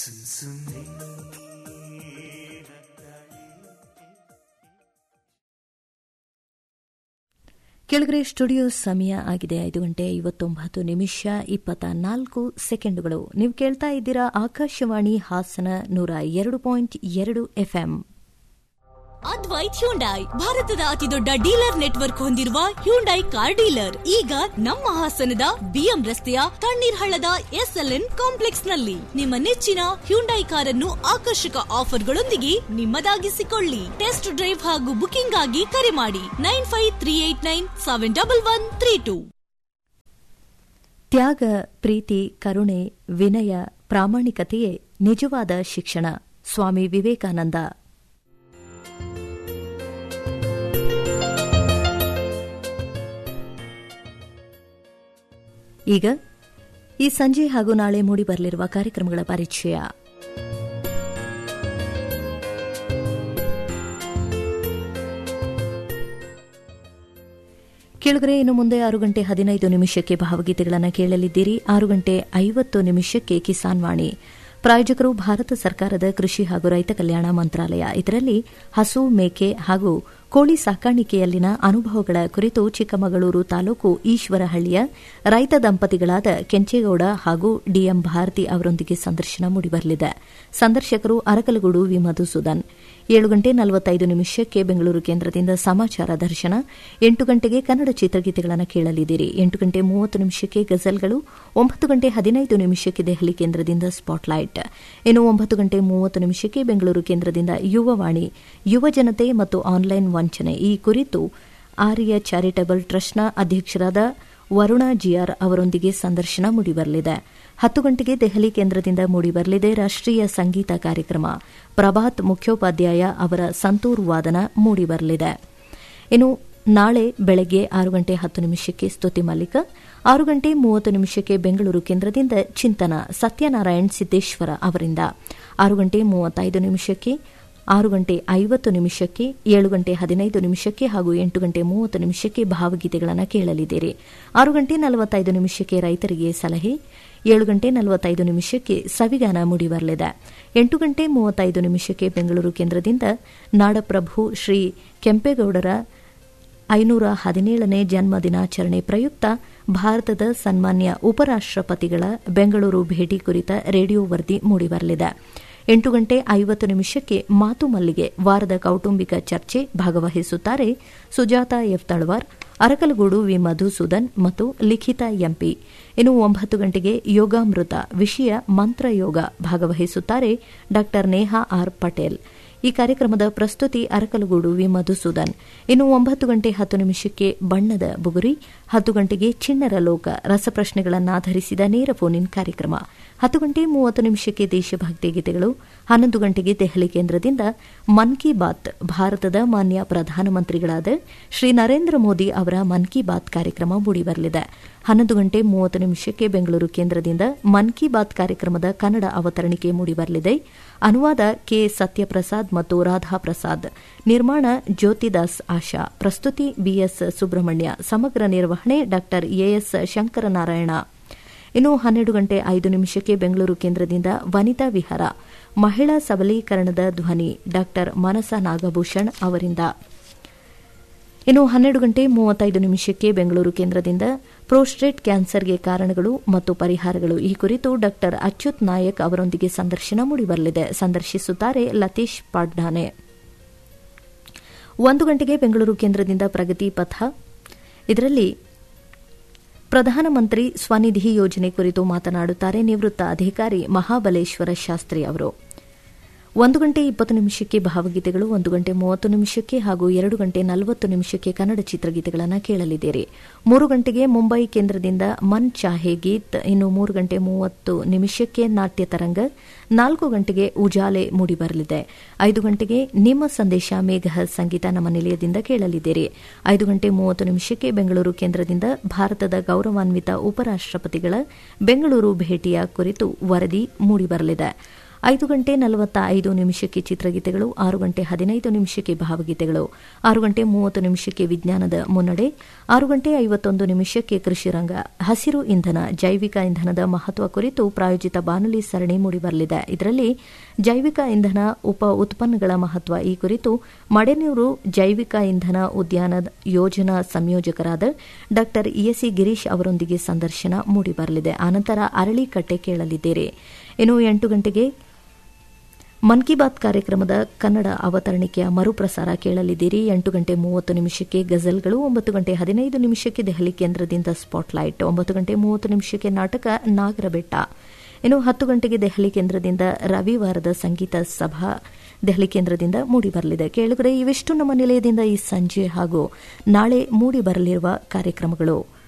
ಕೆಳಗರೆ ಸ್ಟುಡಿಯೋ ಸಮಯ ಆಗಿದೆ ಐದು ಗಂಟೆ ಐವತ್ತೊಂಬತ್ತು ನಿಮಿಷ ಇಪ್ಪತ್ತ ನಾಲ್ಕು ಸೆಕೆಂಡುಗಳು ನೀವು ಕೇಳ್ತಾ ಇದ್ದೀರಾ ಆಕಾಶವಾಣಿ ಹಾಸನ ನೂರ ಎರಡು ಪಾಯಿಂಟ್ ಎರಡು ಎಫ್ಎಂ ಅದ್ವೈತ್ ಹ್ಯುಂಡೈ ಭಾರತದ ಅತಿದೊಡ್ಡ ಡೀಲರ್ ನೆಟ್ವರ್ಕ್ ಹೊಂದಿರುವ ಹ್ಯುಂಡೈ ಕಾರ್ ಡೀಲರ್ ಈಗ ನಮ್ಮ ಹಾಸನದ ಬಿಎಂ ರಸ್ತೆಯ ತಣ್ಣೀರ್ ಹಳ್ಳದ ಎಸ್ಎಲ್ಎನ್ ಕಾಂಪ್ಲೆಕ್ಸ್ ನಲ್ಲಿ ನಿಮ್ಮ ನೆಚ್ಚಿನ ಹ್ಯುಂಡೈ ಕಾರನ್ನು ಆಕರ್ಷಕ ಆಫರ್ಗಳೊಂದಿಗೆ ನಿಮ್ಮದಾಗಿಸಿಕೊಳ್ಳಿ ಟೆಸ್ಟ್ ಡ್ರೈವ್ ಹಾಗೂ ಬುಕಿಂಗ್ ಆಗಿ ಕರೆ ಮಾಡಿ nine five three eight nine seven double one three two ತ್ಯಾಗ ಪ್ರೀತಿ ಕರುಣೆ ವಿನಯ ಪ್ರಾಮಾಣಿಕತೆಯೇ ನಿಜವಾದ ಶಿಕ್ಷಣ ಸ್ವಾಮಿ ವಿವೇಕಾನಂದ ಈಗ ಈ ಸಂಜೆ ಹಾಗೂ ನಾಳೆ ಮೂಡಿಬರಲಿರುವ ಕಾರ್ಯಕ್ರಮಗಳ ಪರಿಚಯ ಕೇಳಿದ್ರೆ ಇನ್ನು ಮುಂದೆ ಆರು ಗಂಟೆ ಹದಿನೈದು ನಿಮಿಷಕ್ಕೆ ಭಾವಗೀತೆಗಳನ್ನು ಕೇಳಲಿದ್ದೀರಿ ಆರು ಗಂಟೆ ಐವತ್ತು ನಿಮಿಷಕ್ಕೆ ಕಿಸಾನ್ ವಾಣಿ ಪ್ರಾಯೋಜಕರು ಭಾರತ ಸರ್ಕಾರದ ಕೃಷಿ ಹಾಗೂ ರೈತ ಕಲ್ಯಾಣ ಮಂತ್ರಾಲಯ ಇದರಲ್ಲಿ ಹಸು ಮೇಕೆ ಹಾಗೂ ಕೋಳಿ ಸಾಕಾಣಿಕೆಯಲ್ಲಿನ ಅನುಭವಗಳ ಕುರಿತು ಚಿಕ್ಕಮಗಳೂರು ತಾಲೂಕು ಈಶ್ವರಹಳ್ಳಿಯ ರೈತ ದಂಪತಿಗಳಾದ ಕೆಂಚೇಗೌಡ ಹಾಗೂ ಡಿಎಂ ಭಾರತಿ ಅವರೊಂದಿಗೆ ಸಂದರ್ಶನ ಮೂಡಿಬರಲಿದೆ ಸಂದರ್ಶಕರು ಅರಕಲಗೂಡು ವಿ ಮಧುಸೂದನ್ ಏಳು ಗಂಟೆ ನಲವತ್ತೈದು ನಿಮಿಷಕ್ಕೆ ಬೆಂಗಳೂರು ಕೇಂದ್ರದಿಂದ ಸಮಾಚಾರ ದರ್ಶನ ಎಂಟು ಗಂಟೆಗೆ ಕನ್ನಡ ಚಿತ್ರಗೀತೆಗಳನ್ನು ಕೇಳಲಿದ್ದೀರಿ ಎಂಟು ಗಂಟೆ ಮೂವತ್ತು ನಿಮಿಷಕ್ಕೆ ಗಜಲ್ಗಳು ಒಂಬತ್ತು ಗಂಟೆ ಹದಿನೈದು ನಿಮಿಷಕ್ಕೆ ದೆಹಲಿ ಕೇಂದ್ರದಿಂದ ಸ್ಪಾಟ್ಲೈಟ್ ಇನ್ನು ಒಂಬತ್ತು ಗಂಟೆ ಮೂವತ್ತು ನಿಮಿಷಕ್ಕೆ ಬೆಂಗಳೂರು ಕೇಂದ್ರದಿಂದ ಯುವವಾಣಿ ಯುವ ಜನತೆ ಮತ್ತು ಆನ್ಲೈನ್ ವಂಚನೆ ಈ ಕುರಿತು ಆರ್ಯ ಚಾರಿಟಬಲ್ ಟ್ರಸ್ಟ್ನ ಅಧ್ಯಕ್ಷರಾದ ವರುಣಾ ಜಿಆರ್ ಅವರೊಂದಿಗೆ ಸಂದರ್ಶನ ಮೂಡಿಬರಲಿದೆ ಹತ್ತು ಗಂಟೆಗೆ ದೆಹಲಿ ಕೇಂದ್ರದಿಂದ ಮೂಡಿಬರಲಿದೆ ರಾಷ್ಟೀಯ ಸಂಗೀತ ಕಾರ್ಯಕ್ರಮ ಪ್ರಭಾತ್ ಮುಖ್ಯೋಪಾಧ್ಯಾಯ ಅವರ ಸಂತೂರ್ ವಾದನ ಮೂಡಿಬರಲಿದೆ ಇನ್ನು ನಾಳೆ ಬೆಳಗ್ಗೆ ಆರು ಗಂಟೆ ಹತ್ತು ನಿಮಿಷಕ್ಕೆ ಸ್ತುತಿ ಮಲ್ಲಿಕ ಆರು ಗಂಟೆ ಮೂವತ್ತು ನಿಮಿಷಕ್ಕೆ ಬೆಂಗಳೂರು ಕೇಂದ್ರದಿಂದ ಚಿಂತನ ಸತ್ಯನಾರಾಯಣ್ ಸಿದ್ದೇಶ್ವರ ಅವರಿಂದ ಆರು ಗಂಟೆ ಮೂವತ್ತೈದು ನಿಮಿಷಕ್ಕೆ ಆರು ಗಂಟೆ ಐವತ್ತು ನಿಮಿಷಕ್ಕೆ ಏಳು ಗಂಟೆ ಹದಿನೈದು ನಿಮಿಷಕ್ಕೆ ಹಾಗೂ ಎಂಟು ಗಂಟೆ ಮೂವತ್ತು ನಿಮಿಷಕ್ಕೆ ಭಾವಗೀತೆಗಳನ್ನು ಕೇಳಲಿದ್ದೀರಿ ಆರು ಗಂಟೆ ನಲವತ್ತೈದು ನಿಮಿಷಕ್ಕೆ ರೈತರಿಗೆ ಸಲಹೆ ಏಳು ಗಂಟೆ ನಲವತ್ತೈದು ನಿಮಿಷಕ್ಕೆ ಸವಿಗಾನ ಮೂಡಿಬರಲಿದೆ ಎಂಟು ಗಂಟೆ ಮೂವತ್ತೈದು ನಿಮಿಷಕ್ಕೆ ಬೆಂಗಳೂರು ಕೇಂದ್ರದಿಂದ ನಾಡಪ್ರಭು ಶ್ರೀ ಕೆಂಪೇಗೌಡರ ಐನೂರ ಹದಿನೇಳನೇ ಜನ್ಮ ದಿನಾಚರಣೆ ಪ್ರಯುಕ್ತ ಭಾರತದ ಸನ್ಮಾನ್ಯ ಉಪರಾಷ್ಟಪತಿಗಳ ಬೆಂಗಳೂರು ಭೇಟಿ ಕುರಿತ ರೇಡಿಯೋ ವರದಿ ಮೂಡಿಬರಲಿದೆ ಎಂಟು ಗಂಟೆ ಐವತ್ತು ನಿಮಿಷಕ್ಕೆ ಮಾತು ಮಲ್ಲಿಗೆ ವಾರದ ಕೌಟುಂಬಿಕ ಚರ್ಚೆ ಭಾಗವಹಿಸುತ್ತಾರೆ ಸುಜಾತ ಎಫ್ ತಳವಾರ್ ಅರಕಲಗೂಡು ವಿ ಮಧುಸೂದನ್ ಮತ್ತು ಲಿಖಿತ ಎಂಪಿ ಇನ್ನು ಒಂಬತ್ತು ಗಂಟೆಗೆ ಯೋಗಾಮೃತ ವಿಷಯ ಮಂತ್ರಯೋಗ ಭಾಗವಹಿಸುತ್ತಾರೆ ಡಾ ನೇಹಾ ಆರ್ ಪಟೇಲ್ ಈ ಕಾರ್ಯಕ್ರಮದ ಪ್ರಸ್ತುತಿ ಅರಕಲಗೂಡು ವಿ ಮಧುಸೂದನ್ ಇನ್ನು ಒಂಬತ್ತು ಗಂಟೆ ಹತ್ತು ನಿಮಿಷಕ್ಕೆ ಬಣ್ಣದ ಬುಗುರಿ ಹತ್ತು ಗಂಟೆಗೆ ಚಿಣ್ಣರ ಲೋಕ ರಸಪ್ರಶ್ನೆಗಳನ್ನಾಧರಿಸಿದ ನೇರ ಫೋನ್ ಇನ್ ಕಾರ್ಯಕ್ರಮ ಹತ್ತು ಗಂಟೆ ಮೂವತ್ತು ನಿಮಿಷಕ್ಕೆ ದೇಶಭಕ್ತಿ ಗೀತೆಗಳು ಹನ್ನೊಂದು ಗಂಟೆಗೆ ದೆಹಲಿ ಕೇಂದ್ರದಿಂದ ಮನ್ ಕಿ ಬಾತ್ ಭಾರತದ ಮಾನ್ಯ ಪ್ರಧಾನಮಂತ್ರಿಗಳಾದ ಶ್ರೀ ನರೇಂದ್ರ ಮೋದಿ ಅವರ ಮನ್ ಕಿ ಬಾತ್ ಕಾರ್ಯಕ್ರಮ ಮೂಡಿಬರಲಿದೆ ಹನ್ನೊಂದು ಗಂಟೆ ಮೂವತ್ತು ನಿಮಿಷಕ್ಕೆ ಬೆಂಗಳೂರು ಕೇಂದ್ರದಿಂದ ಮನ್ ಕಿ ಬಾತ್ ಕಾರ್ಯಕ್ರಮದ ಕನ್ನಡ ಅವತರಣಿಕೆ ಮೂಡಿಬರಲಿದೆ ಅನುವಾದ ಕೆ ಸತ್ಯಪ್ರಸಾದ್ ಮತ್ತು ರಾಧಾ ಪ್ರಸಾದ್ ನಿರ್ಮಾಣ ಜ್ಯೋತಿದಾಸ್ ಆಶಾ ಪ್ರಸ್ತುತಿ ಬಿಎಸ್ ಸುಬ್ರಹ್ಮಣ್ಯ ಸಮಗ್ರ ನಿರ್ವಹಣೆ ಡಾ ಎಎಸ್ ಶಂಕರನಾರಾಯಣ ಇನ್ನು ಹನ್ನೆರಡು ಗಂಟೆ ಐದು ನಿಮಿಷಕ್ಕೆ ಬೆಂಗಳೂರು ಕೇಂದ್ರದಿಂದ ವನಿತಾ ವಿಹಾರ ಮಹಿಳಾ ಸಬಲೀಕರಣದ ಧ್ವನಿ ಡಾ ಮನಸ ನಾಗಭೂಷಣ್ ಅವರಿಂದ ಇನ್ನು ಹನ್ನೆರಡು ಗಂಟೆ ಮೂವತ್ತೈದು ನಿಮಿಷಕ್ಕೆ ಬೆಂಗಳೂರು ಕೇಂದ್ರದಿಂದ ಪ್ರೋಸ್ಟೇಟ್ ಕ್ಯಾನ್ಸರ್ಗೆ ಕಾರಣಗಳು ಮತ್ತು ಪರಿಹಾರಗಳು ಈ ಕುರಿತು ಡಾ ಅಚ್ಯುತ್ ನಾಯಕ್ ಅವರೊಂದಿಗೆ ಸಂದರ್ಶನ ಮೂಡಿಬರಲಿದೆ ಸಂದರ್ಶಿಸುತ್ತಾರೆ ಲತೀಶ್ ಪಾಡ್ನಾನೆ ಒಂದು ಗಂಟೆಗೆ ಬೆಂಗಳೂರು ಕೇಂದ್ರದಿಂದ ಪ್ರಗತಿ ಪಥ ಇದರಲ್ಲಿ ಪ್ರಧಾನಮಂತ್ರಿ ಸ್ವನಿಧಿ ಯೋಜನೆ ಕುರಿತು ಮಾತನಾಡುತ್ತಾರೆ ನಿವೃತ್ತ ಅಧಿಕಾರಿ ಮಹಾಬಲೇಶ್ವರ ಶಾಸ್ತ್ರಿ ಅವರು ಒಂದು ಗಂಟೆ ಇಪ್ಪತ್ತು ನಿಮಿಷಕ್ಕೆ ಭಾವಗೀತೆಗಳು ಒಂದು ಗಂಟೆ ಮೂವತ್ತು ನಿಮಿಷಕ್ಕೆ ಹಾಗೂ ಎರಡು ಗಂಟೆ ನಲವತ್ತು ನಿಮಿಷಕ್ಕೆ ಕನ್ನಡ ಚಿತ್ರಗೀತೆಗಳನ್ನು ಕೇಳಲಿದ್ದೀರಿ ಮೂರು ಗಂಟೆಗೆ ಮುಂಬೈ ಕೇಂದ್ರದಿಂದ ಮನ್ ಚಾಹೆ ಗೀತ್ ಇನ್ನು ಮೂರು ಗಂಟೆ ಮೂವತ್ತು ನಿಮಿಷಕ್ಕೆ ನಾಟ್ಯ ತರಂಗ ನಾಲ್ಕು ಗಂಟೆಗೆ ಉಜಾಲೆ ಮೂಡಿಬರಲಿದೆ ಐದು ಗಂಟೆಗೆ ನಿಮ್ಮ ಸಂದೇಶ ಮೇಘ ಸಂಗೀತ ನಮ್ಮ ನಿಲಯದಿಂದ ಕೇಳಲಿದ್ದೀರಿ ಐದು ಗಂಟೆ ಮೂವತ್ತು ನಿಮಿಷಕ್ಕೆ ಬೆಂಗಳೂರು ಕೇಂದ್ರದಿಂದ ಭಾರತದ ಗೌರವಾನ್ವಿತ ಉಪರಾಷ್ಟಪತಿಗಳ ಬೆಂಗಳೂರು ಭೇಟಿಯ ಕುರಿತು ವರದಿ ಮೂಡಿಬರಲಿದೆ ಐದು ಗಂಟೆ ನಲವತ್ತ ಐದು ನಿಮಿಷಕ್ಕೆ ಚಿತ್ರಗೀತೆಗಳು ಆರು ಗಂಟೆ ಹದಿನೈದು ನಿಮಿಷಕ್ಕೆ ಭಾವಗೀತೆಗಳು ಆರು ಗಂಟೆ ಮೂವತ್ತು ನಿಮಿಷಕ್ಕೆ ವಿಜ್ಞಾನದ ಮುನ್ನಡೆ ಆರು ಗಂಟೆ ಐವತ್ತೊಂದು ನಿಮಿಷಕ್ಕೆ ಕೃಷಿ ರಂಗ ಹಸಿರು ಇಂಧನ ಜೈವಿಕ ಇಂಧನದ ಮಹತ್ವ ಕುರಿತು ಪ್ರಾಯೋಜಿತ ಬಾನುಲಿ ಸರಣಿ ಮೂಡಿಬರಲಿದೆ ಇದರಲ್ಲಿ ಜೈವಿಕ ಇಂಧನ ಉಪ ಉತ್ಪನ್ನಗಳ ಮಹತ್ವ ಈ ಕುರಿತು ಮಡೆನೂರು ಜೈವಿಕ ಇಂಧನ ಉದ್ಯಾನ ಯೋಜನಾ ಸಂಯೋಜಕರಾದ ಡಾ ಎಸ್ಸಿ ಗಿರೀಶ್ ಅವರೊಂದಿಗೆ ಸಂದರ್ಶನ ಮೂಡಿಬರಲಿದೆ ಆನಂತರ ಅರಳಿಕಟ್ಟೆ ಕೇಳಲಿದ್ದೀರಿ ಇನ್ನು ಎಂಟು ಗಂಟೆಗೆ ಮನ್ ಕಿ ಬಾತ್ ಕಾರ್ಯಕ್ರಮದ ಕನ್ನಡ ಅವತರಣಿಕೆಯ ಮರುಪ್ರಸಾರ ಕೇಳಲಿದ್ದೀರಿ ಎಂಟು ಗಂಟೆ ಮೂವತ್ತು ನಿಮಿಷಕ್ಕೆ ಗಜಲ್ಗಳು ಒಂಬತ್ತು ಗಂಟೆ ಹದಿನೈದು ನಿಮಿಷಕ್ಕೆ ದೆಹಲಿ ಕೇಂದ್ರದಿಂದ ಸ್ಪಾಟ್ಲೈಟ್ ಒಂಬತ್ತು ಗಂಟೆ ಮೂವತ್ತು ನಿಮಿಷಕ್ಕೆ ನಾಟಕ ನಾಗರಬೆಟ್ಟ ಇನ್ನು ಹತ್ತು ಗಂಟೆಗೆ ದೆಹಲಿ ಕೇಂದ್ರದಿಂದ ರವಿವಾರದ ಸಂಗೀತ ಸಭಾ ದೆಹಲಿ ಕೇಂದ್ರದಿಂದ ಮೂಡಿಬರಲಿದೆ ಕೇಳಿದರೆ ಇವೆಷ್ಟು ನಮ್ಮ ನಿಲಯದಿಂದ ಈ ಸಂಜೆ ಹಾಗೂ ನಾಳೆ ಮೂಡಿಬರಲಿರುವ ಕಾರ್ಯಕ್ರಮಗಳು